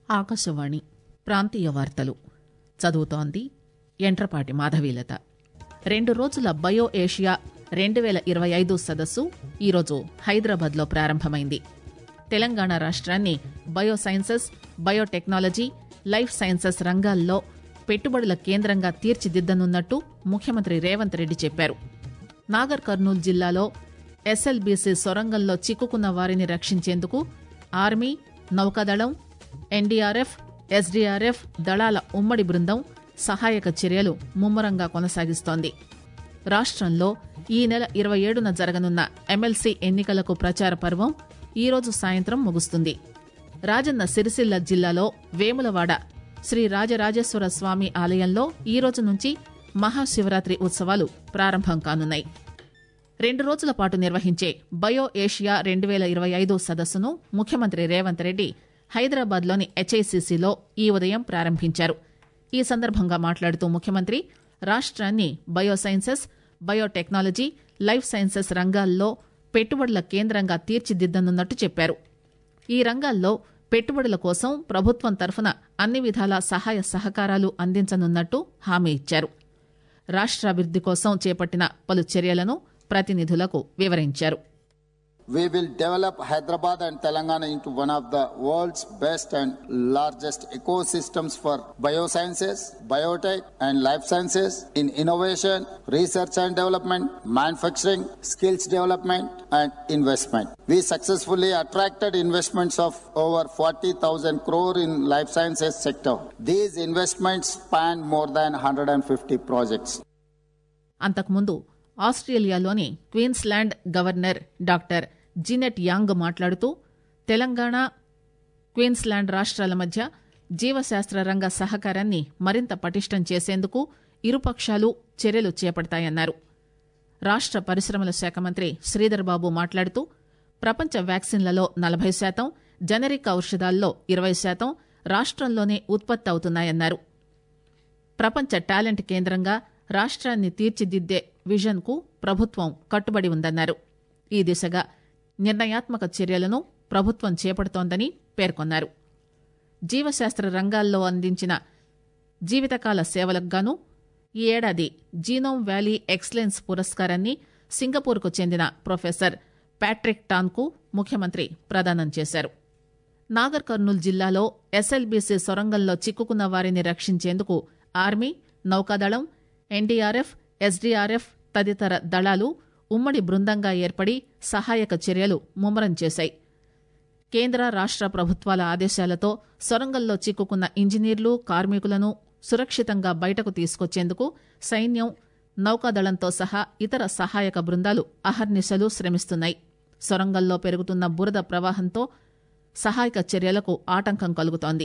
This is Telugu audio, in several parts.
ఆకాశవాణి ప్రాంతీయ వార్తలు చదువుతోంది ఎంట్రపాటి మాధవీలత రెండు రోజుల బయో ఏషియా రెండు పేల ఇరవై ఐదు సదస్సు ఈరోజు హైదరాబాద్ లో ప్రారంభమైంది తెలంగాణ రాష్ట్రాన్ని bio sciences biotechnology life sciences రంగాల్లో పెట్టుబడుల కేంద్రంగా తీర్చిదిద్దనున్నట్టు ముఖ్యమంత్రి రేవంత్ రెడ్డి చెప్పారు నాగర్ కర్నూలు జిల్లాలో ఎస్ఎల్బీసీ సొరంగంలో చిక్కుకున్న వారిని రక్షించేందుకు ఆర్మీ నౌకాదళం ఎన్డీఆర్ఎఫ్ ఎస్డీఆర్ఎఫ్ దళాల ఉమ్మడి బృందం సహాయక చర్యలు ముమ్మరంగా కొనసాగిస్తోంది రాష్ట్రంలో ఈ నెల ఇరవై ఏడున జరగనున్న ఎమ్మెల్సీ ఎన్నికలకు ప్రచార పర్వం ఈరోజు సాయంత్రం ముగుస్తుంది రాజన్న సిరిసిల్ల జిల్లాలో వేములవాడ శ్రీ రాజరాజేశ్వర స్వామి ఆలయంలో ఈ రోజు నుంచి మహాశివరాత్రి ఉత్సవాలు ప్రారంభం కానున్నాయి రెండు రోజుల పాటు నిర్వహించే బయో ఏషియా రెండు పేల ఇరవై ఐదు సదస్సును ముఖ్యమంత్రి రేవంత్ రెడ్డి హైదరాబాద్లోని హెచ్ఐసిసిలో ఈ ఉదయం ప్రారంభించారు ఈ సందర్భంగా మాట్లాడుతూ ముఖ్యమంత్రి రాష్ట్రాన్ని బయోసైన్సెస్ బయోటెక్నాలజీ లైఫ్ సైన్సెస్ రంగాల్లో పెట్టుబడుల కేంద్రంగా తీర్చిదిద్దనున్నట్టు చెప్పారు ఈ రంగాల్లో పెట్టుబడుల కోసం ప్రభుత్వం తరఫున అన్ని విధాల సహాయ సహకారాలు అందించనున్నట్టు హామీ ఇచ్చారు రాష్ట్రాభివృద్ది కోసం చేపట్టిన పలు చర్యలను ప్రతినిధులకు వివరించారు We will develop Hyderabad and Telangana into one of the world's best and largest ecosystems for biosciences, biotech, and life sciences in innovation, research and development, manufacturing, skills development, and investment. We successfully attracted investments of over 40,000 crore in life sciences sector. These investments span more than 150 projects. అంతకుముందు ఆస్ట్రేలియాలోని Queensland governor doctor Jeannette Young మాట్లాడుతూ తెలంగాణ క్వీన్స్లాండ్ రాష్ట్రాల మధ్య జీవశాస్త్ర రంగ సహకారాన్ని మరింత పటిష్టం చేసేందుకు ఇరుపక్షాలు చర్యలు చేపడతాయన్నారు రాష్ట్ర పరిశ్రమల శాఖ మంత్రి శ్రీధర్ బాబు మాట్లాడుతూ ప్రపంచ వ్యాక్సిన్లలో నలభై శాతం జనరిక్ ఔషధాల్లో ఇరవై శాతం రాష్ట్రంలోనే ఉత్పత్తి అవుతున్నాయన్నారు ప్రపంచ టాలెంట్ కేంద్రంగా రాష్ట్రాన్ని తీర్చిదిద్దే విజన్ కు ప్రభుత్వం కట్టుబడి ఉందన్నారు ఈ దిశగా నిర్ణయాత్మక చర్యలను ప్రభుత్వం చేపడుతోందని పేర్కొన్నారు జీవశాస్త్ర రంగాల్లో అందించిన జీవితకాల సేవలకు గాను ఈ ఏడాది జీనోమ్ వ్యాలీ ఎక్సలెన్స్ పురస్కారాన్ని సింగపూర్కు చెందిన ప్రొఫెసర్ ప్యాట్రిక్ టాన్కు ముఖ్యమంత్రి ప్రదానం చేశారు నాగర్ కర్నూలు జిల్లాలో ఎస్ఎల్బీసీ సొరంగంలో చిక్కుకున్న వారిని రక్షించేందుకు ఆర్మీ నౌకాదళం ఎన్డీఆర్ఎఫ్ ఎస్డీఆర్ఎఫ్ తదితర దళాలు ఉమ్మడి బృందంగా ఏర్పడి సహాయక చర్యలు ముమ్మరం చేశాయి కేంద్ర రాష్ట్ర ప్రభుత్వాల ఆదేశాలతో సొరంగంలో చిక్కుకున్న ఇంజనీర్లు కార్మికులను సురక్షితంగా బయటకు తీసుకొచ్చేందుకు సైన్యం నౌకాదళంతో సహా ఇతర సహాయక బృందాలు అహర్నిశలు శ్రమిస్తున్నాయి సొరంగంలో పెరుగుతున్న బురద ప్రవాహంతో సహాయక చర్యలకు ఆటంకం కలుగుతోంది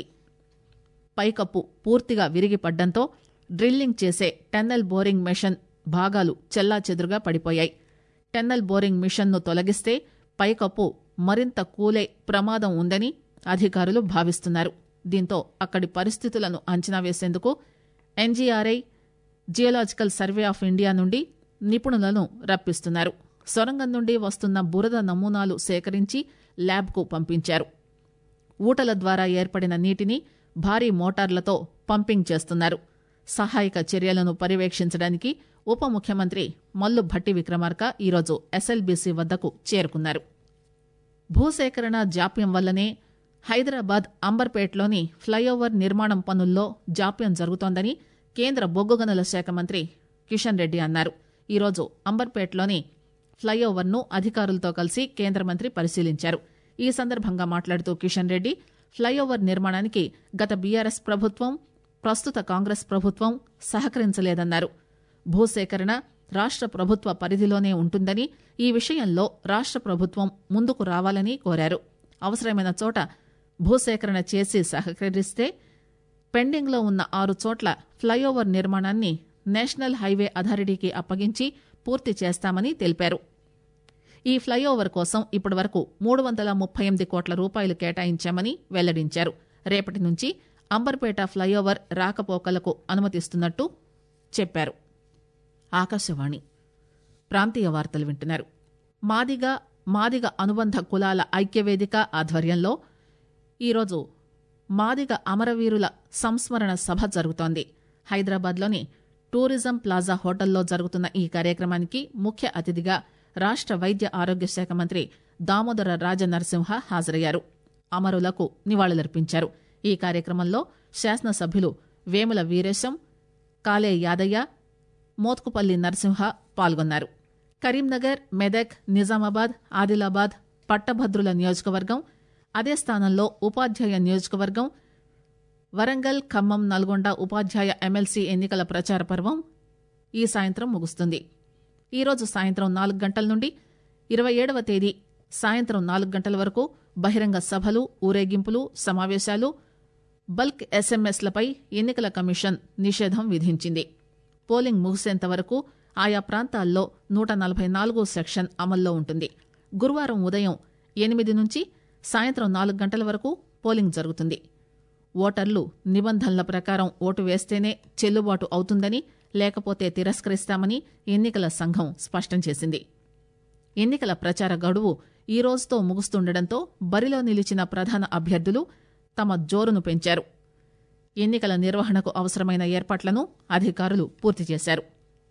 పైకప్పు పూర్తిగా విరిగిపడ్డంతో డ్రిల్లింగ్ చేసే టన్నెల్ బోరింగ్ మెషిన్ భాగాలు చెల్లాచెదురుగా పడిపోయాయి టన్నెల్ బోరింగ్ మిషన్ను తొలగిస్తే పైకప్పు మరింత కూలే ప్రమాదం ఉందని అధికారులు భావిస్తున్నారు దీంతో అక్కడి పరిస్థితులను అంచనా వేసేందుకు NGRI geological survey of India నుండి నిపుణులను రప్పిస్తున్నారు సొరంగం నుండి వస్తున్న బురద నమూనాలు సేకరించి ల్యాబ్కు పంపించారు ఊటల ద్వారా ఏర్పడిన నీటిని భారీ మోటార్లతో పంపింగ్ చేస్తున్నారు సహాయక చర్యలను పర్యవేక్షించడానికి ఉప ముఖ్యమంత్రి మల్లు భట్టి విక్రమార్క ఈరోజు ఎస్ఎల్బీసీ వద్దకు చేరుకున్నారు భూసేకరణ జాప్యం వల్లనే హైదరాబాద్ అంబర్పేటలోని ఫ్లైఓవర్ నిర్మాణం పనుల్లో జాప్యం జరుగుతోందని కేంద్ర బొగ్గు గనుల శాఖ మంత్రి కిషన్ రెడ్డి అన్నారు ఈరోజు అంబర్పేటలోని ఫ్లైఓవర్ను అధికారులతో కలిసి కేంద్ర మంత్రి పరిశీలించారు ఈ సందర్భంగా మాట్లాడుతూ కిషన్ రెడ్డి ఫ్లైఓవర్ నిర్మాణానికి గత బీఆర్ఎస్ ప్రభుత్వం ప్రస్తుత కాంగ్రెస్ ప్రభుత్వం సహకరించలేదన్నారు భూసేకరణ రాష్ట్ర ప్రభుత్వ పరిధిలోనే ఉంటుందని ఈ విషయంలో రాష్ట్ర ప్రభుత్వం ముందుకు రావాలని కోరారు అవసరమైన చోట భూసేకరణ చేసి సహకరిస్తే పెండింగ్లో ఉన్న ఆరు చోట్ల ఫ్లైఓవర్ నిర్మాణాన్ని నేషనల్ హైవే అథారిటీకి అప్పగించి పూర్తి చేస్తామని తెలిపారు ఈ ఫ్లైఓవర్ కోసం ఇప్పటివరకు మూడు వందల ముప్పై ఎనిమిది కోట్ల రూపాయలు కేటాయించామని వెల్లడించారు రేపటి నుంచి అంబర్పేట ఫ్లైఓవర్ రాకపోకలకు అనుమతిస్తున్నట్టు చెప్పారు ఆకాశవాణి ప్రాంతీయ వార్తలు వింటున్నారు మాదిగ మాదిగ అనుబంధ కులాల ఐక్యవేదిక ఆధ్వర్యంలో ఈరోజు మాదిగ అమరవీరుల సంస్మరణ సభ జరుగుతోంది హైదరాబాద్లోని టూరిజం ప్లాజా హోటల్లో జరుగుతున్న ఈ కార్యక్రమానికి ముఖ్య అతిథిగా రాష్ట వైద్య ఆరోగ్య శాఖ మంత్రి దామోదర రాజనరసింహ హాజరయ్యారు అమరులకు నివాళులర్పించారు ఈ కార్యక్రమంలో శాసనసభ్యులు వేముల వీరేశం కాలే యాదయ్య మోత్కుపల్లి నరసింహ పాల్గొన్నారు కరీంనగర్ మెదక్ నిజామాబాద్ ఆదిలాబాద్ పట్టభద్రుల నియోజకవర్గం అదే స్థానంలో ఉపాధ్యాయ నియోజకవర్గం వరంగల్ ఖమ్మం నల్గొండ ఉపాధ్యాయ ఎమ్మెల్సీ ఎన్నికల ప్రచార పర్వం ఈ సాయంత్రం ముగుస్తుంది ఈరోజు సాయంత్రం నాలుగు గంటల నుండి ఇరవై ఏడవ తేదీ సాయంత్రం నాలుగు గంటల వరకు బహిరంగ సభలు ఊరేగింపులు సమావేశాలు బల్క్ ఎస్ఎంఎస్లపై ఎన్నికల కమిషన్ నిషేధం విధించింది పోలింగ్ ముగిసేంత వరకు ఆయా ప్రాంతాల్లో నూట నలభై నాలుగు సెక్షన్ అమల్లో ఉంటుంది గురువారం ఉదయం ఎనిమిది నుంచి సాయంత్రం నాలుగు గంటల వరకు పోలింగ్ జరుగుతుంది ఓటర్లు నిబంధనల ప్రకారం ఓటు వేస్తేనే చెల్లుబాటు అవుతుందని లేకపోతే తిరస్కరిస్తామని ఎన్నికల సంఘం స్పష్టం చేసింది ఎన్నికల ప్రచార గడువు ఈ రోజుతో ముగుస్తుండటంతో బరిలో నిలిచిన ప్రధాన అభ్యర్థులు తమ జోరును పెంచారు ఎన్నికల నిర్వహణకు అవసరమైన ఏర్పాట్లను అధికారులు పూర్తి చేశారు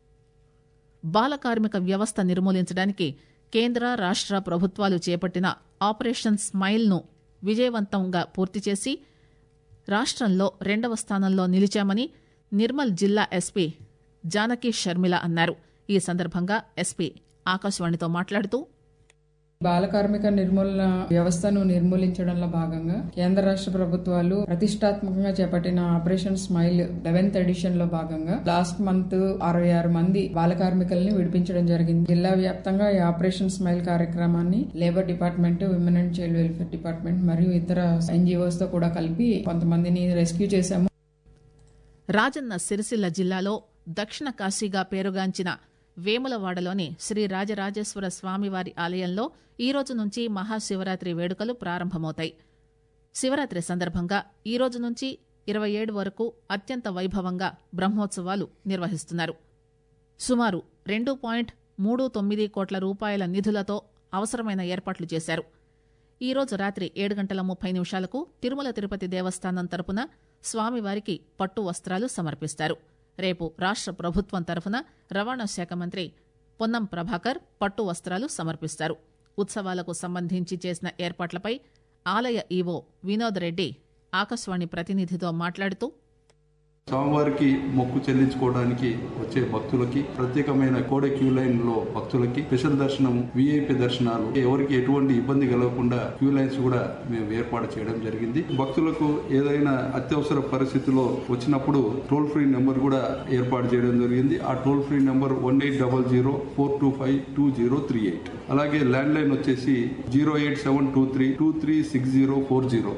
బాల కార్మిక వ్యవస్థ నిర్మూలించడానికి కేంద్ర రాష్ట ప్రభుత్వాలు చేపట్టిన ఆపరేషన్ స్మైల్ ను విజయవంతంగా పూర్తి చేసి రాష్టంలో రెండవ స్థానంలో నిలిచామని నిర్మల్ జిల్లా ఎస్పీ జానకి షర్మిల అన్నారు ఈ సందర్భంగా ఎస్పీ ఆకాశవాణితో మాట్లాడుతూ బాల కార్మిక నిర్మూలన వ్యవస్థను నిర్మూలించడంలో భాగంగా కేంద్ర రాష్ట్ర ప్రభుత్వాలు ప్రతిష్టాత్మకంగా చేపట్టిన ఆపరేషన్ స్మైల్ లెవెన్త్ ఎడిషన్ లో భాగంగా లాస్ట్ మంత్ అరవై ఆరు మంది బాల కార్మికుల్ని విడిపించడం జరిగింది జిల్లా వ్యాప్తంగా ఈ ఆపరేషన్ స్మైల్ కార్యక్రమాన్ని labour department women and child welfare department మరియు ఇతర ఎన్జిఓస్ తో కూడా కలిపి కొంతమందిని రెస్క్యూ చేశాము రాజన్న సిరిసిల్ల జిల్లాలో దక్షిణ కాశీగా పేరుగాంచిన వేములవాడలోని శ్రీ రాజరాజేశ్వర స్వామివారి ఆలయంలో ఈ రోజు నుంచి మహాశివరాత్రి వేడుకలు ప్రారంభమవుతాయి శివరాత్రి సందర్భంగా ఈ రోజు నుంచి ఇరవై ఏడు వరకు అత్యంత వైభవంగా బ్రహ్మోత్సవాలు నిర్వహిస్తున్నారు సుమారు రెండు పాయింట్ మూడు తొమ్మిది కోట్ల రూపాయల నిధులతో అవసరమైన ఏర్పాట్లు చేశారు ఈ రోజు రాత్రి ఏడు గంటల ముప్పై నిమిషాలకు తిరుమల తిరుపతి దేవస్థానం తరపున స్వామివారికి పట్టు వస్త్రాలు సమర్పిస్తారు రేపు రాష్ట ప్రభుత్వం తరఫున రవాణా శాఖ మంత్రి పొన్నం ప్రభాకర్ పట్టు వస్త్రాలు సమర్పిస్తారు ఉత్సవాలకు సంబంధించి చేసిన ఏర్పాట్లపై ఆలయ ఈవో వినోద్ రెడ్డి ఆకాశవాణి ప్రతినిధితో మాట్లాడుతూ స్వామివారికి మొక్కు చెల్లించుకోవడానికి వచ్చే భక్తులకి ప్రత్యేకమైన కోడ క్యూ లైన్ లో భక్తులకి స్పెషల్ దర్శనం విఐపి దర్శనాలు ఎవరికి ఎటువంటి ఇబ్బంది కలగకుండా క్యూ లైన్స్ కూడా మేము ఏర్పాటు చేయడం జరిగింది భక్తులకు ఏదైనా అత్యవసర పరిస్థితిలో వచ్చినప్పుడు టోల్ ఫ్రీ నెంబర్ కూడా ఏర్పాటు చేయడం జరిగింది ఆ toll free number one eight double zero four two five two zero three eight అలాగే ల్యాండ్ లైన్ వచ్చేసి zero eight seven two three two three six zero four zero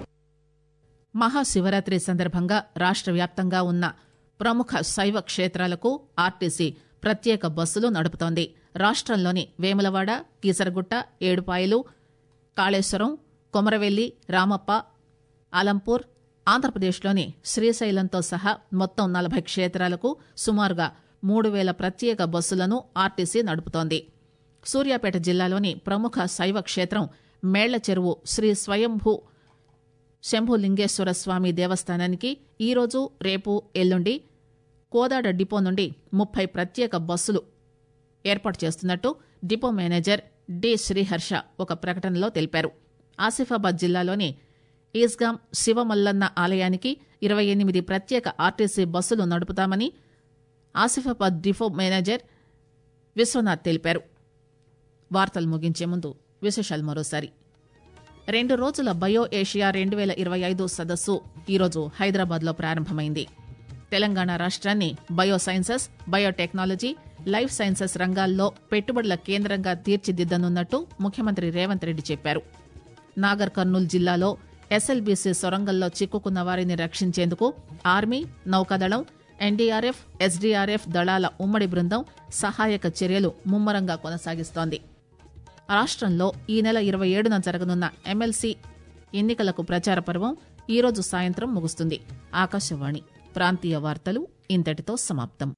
Mahashivratri సందర్భంగా రాష్ట్ర వ్యాప్తంగా ఉన్న ప్రముఖ శైవ క్షేత్రాలకు ఆర్టీసీ ప్రత్యేక బస్సులు నడుపుతోంది రాష్ట్రంలోని వేములవాడ కీసరగుట్ట ఏడుపాయలు కాళేశ్వరం కొమరవెల్లి రామప్ప ఆలంపూర్ ఆంధ్రప్రదేశ్లోని శ్రీశైలంతో సహా మొత్తం నలభై క్షేత్రాలకు సుమారుగా మూడు వేల ప్రత్యేక బస్సులను ఆర్టీసీ నడుపుతోంది సూర్యాపేట జిల్లాలోని ప్రముఖ శైవ క్షేత్రం మేళ్ల చెరువు శ్రీ స్వయంభూ శంభులింగేశ్వర స్వామి దేవస్థానానికి ఈరోజు రేపు ఎల్లుండి కోదాడ డిపో నుండి ముప్పై ప్రత్యేక బస్సులు ఏర్పాటు చేస్తున్నట్టు డిపో మేనేజర్ డి శ్రీహర్ష ఒక ప్రకటనలో తెలిపారు ఆసిఫాబాద్ జిల్లాలోని ఈస్గాం శివమల్లన్న ఆలయానికి ఇరవై ఎనిమిది ప్రత్యేక ఆర్టీసీ బస్సులు నడుపుతామని ఆసిఫాబాద్ డిపో మేనేజర్ విశ్వనాథ్ తెలిపారు వార్తలు ముగించే ముందు విశేషాలు మరోసారి రెండు రోజుల బయో ఏషియా రెండు వేల ఇరవై ఐదు సదస్సు ఈరోజు హైదరాబాద్లో ప్రారంభమైంది తెలంగాణ రాష్ట్రాన్ని bio sciences biotechnology life sciences రంగాల్లో పెట్టుబడుల కేంద్రంగా తీర్చిదిద్దనున్నట్టు ముఖ్యమంత్రి రేవంత్ రెడ్డి చెప్పారు నాగర్ కర్నూలు జిల్లాలో ఎస్ఎల్బీసీ సొరంగంలో చిక్కుకున్న వారిని రక్షించేందుకు ఆర్మీ నౌకాదళం ఎన్డీఆర్ఎఫ్ ఎస్డీఆర్ఎఫ్ దళాల ఉమ్మడి బృందం సహాయక చర్యలు ముమ్మరంగా కొనసాగిస్తోంది రాష్ట్రంలో ఈ నెల ఇరవై ఏడున జరగనున్న ఎమ్మెల్సీ ఎన్నికలకు ప్రచార పర్వం ఈరోజు సాయంత్రం ముగుస్తుంది ఆకాశవాణి ప్రాంతీయ వార్తలు ఇంతటితో సమాప్తం